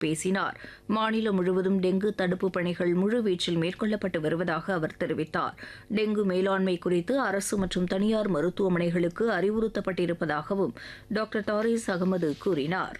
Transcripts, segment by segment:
பேசினார் மாநிலம் முழுவதும் டெங்கு தடுப்பு பணிகள் முழுவீச்சில் மேற்கொள்ளப்பட்டு வருவதாக அவர் தெரிவித்தார் டெங்கு மேலாண்மை குறித்து அரசு மற்றும் தனியார் மருத்துவமனைகளுக்கு அறிவுறுத்தப்பட்டிருப்பதாகவும் டாக்டர் தாரிஸ் அகமது கூறினார்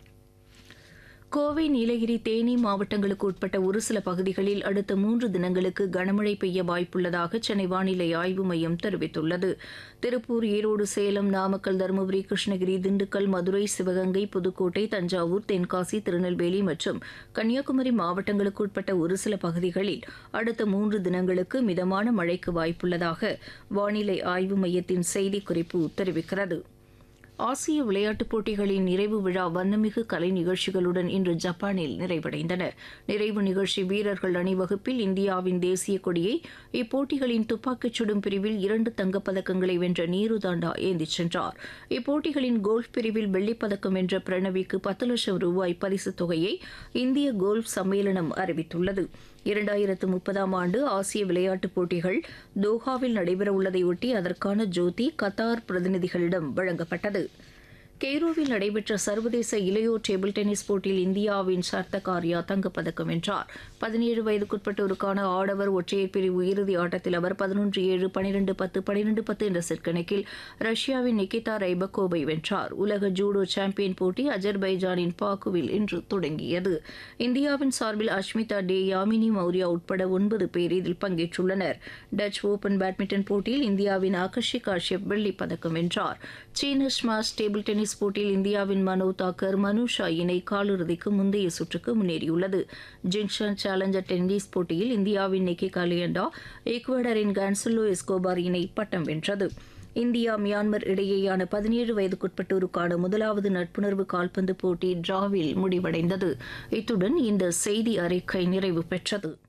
கோவை நீலகிரி தேனி மாவட்டங்களுக்கு உட்பட்ட ஒரு சில பகுதிகளில் அடுத்த மூன்று தினங்களுக்கு கனமழை பெய்ய வாய்ப்புள்ளதாக சென்னை வானிலை ஆய்வு மையம் தெரிவித்துள்ளது திருப்பூர் ஈரோடு சேலம் நாமக்கல் தருமபுரி கிருஷ்ணகிரி திண்டுக்கல் மதுரை சிவகங்கை புதுக்கோட்டை தஞ்சாவூர் தென்காசி திருநெல்வேலி மற்றும் கன்னியாகுமரி மாவட்டங்களுக்கு உட்பட்ட ஒரு சில பகுதிகளில் அடுத்த மூன்று தினங்களுக்கு மிதமான மழைக்கு வாய்ப்புள்ளதாக வானிலை ஆய்வு மையத்தின் செய்திக்குறிப்பு தெரிவிக்கிறது ஆசிய விளையாட்டுப் போட்டிகளின் நிறைவு விழா வண்ணமிகு கலை நிகழ்ச்சிகளுடன் இன்று ஜப்பானில் நிறைவடைந்தன நிறைவு நிகழ்ச்சி வீரர்கள் அணிவகுப்பில் இந்தியாவின் தேசிய கொடியை இப்போட்டிகளின் துப்பாக்கிச் சுடும் பிரிவில் இரண்டு தங்கப்பதக்கங்களை வென்ற நீரு தாண்டா ஏந்திச் சென்றார் இப்போட்டிகளின் கோல்ஃப் பிரிவில் வெள்ளிப்பதக்கம் வென்ற பிரணவிக்கு பத்து லட்சம் ரூபாய் பரிசுத் தொகையை இந்திய கோல்ஃப் சம்மேளனம் அறிவித்துள்ளது இரண்டாயிரத்து முப்பதாம் ஆண்டு ஆசிய விளையாட்டுப் போட்டிகள் தோஹாவில் நடைபெறவுள்ளதையொட்டி அதற்கான ஜோதி கத்தார் பிரதிநிதிகளிடம் வழங்கப்பட்டது கெய்ரோவில் நடைபெற்ற சர்வதேச இளையோர் டேபிள் டென்னிஸ் போட்டியில் இந்தியாவின் சர்த்தகாரியா தங்கப்பதக்கம் வென்றார் பதினேழு வயதுக்குட்பட்டோருக்கான ஆடவர் ஒற்றையர் பிரிவு இறுதி ஆட்டத்தில் அவர் பதினொன்று ஏழு பனிரெண்டு பத்து பனிரெண்டு பத்து என்ற செட் கணக்கில் ரஷ்யாவின் நிகிதா ரைபக்கோவை வென்றார் உலக ஜூடோ சாம்பியன் போட்டி அஜர்பைஜானின் பாக்குவில் இன்று தொடங்கியது இந்தியாவின் சார்பில் அஷ்மிதா டே யாமினி மௌரியா உட்பட ஒன்பது பேர் இதில் பங்கேற்றுள்ளனர் டச் ஓபன் பேட்மிண்டன் போட்டியில் இந்தியாவின் ஆகர்ஷி காஷ்யப் வெள்ளிப் பதக்கம் வென்றார் சீன ஸ்மாஷ் டேபிள் டென்னிஸ் போட்டியில் இந்தியாவின் மனோ தாக்கர் மனுஷா இணை காலிறுதிக்கு முந்தைய சுற்றுக்கு முன்னேறியுள்ளது ஜிங்ஷன் சேலஞ்சர் டென்னிஸ் போட்டியில் இந்தியாவின் நிக்கி காலியண்டா ஈக்வடரின் கான்சலோ எஸ்கோபார் இணை பட்டம் வென்றது இந்தியா மியான்மர் இடையேயான பதினேழு வயதுக்குட்பட்டோருக்கான முதலாவது நட்புணர்வு கால்பந்து போட்டி டிராவில் முடிவடைந்தது இத்துடன் இந்த செய்தி அறிக்கை நிறைவு பெற்றது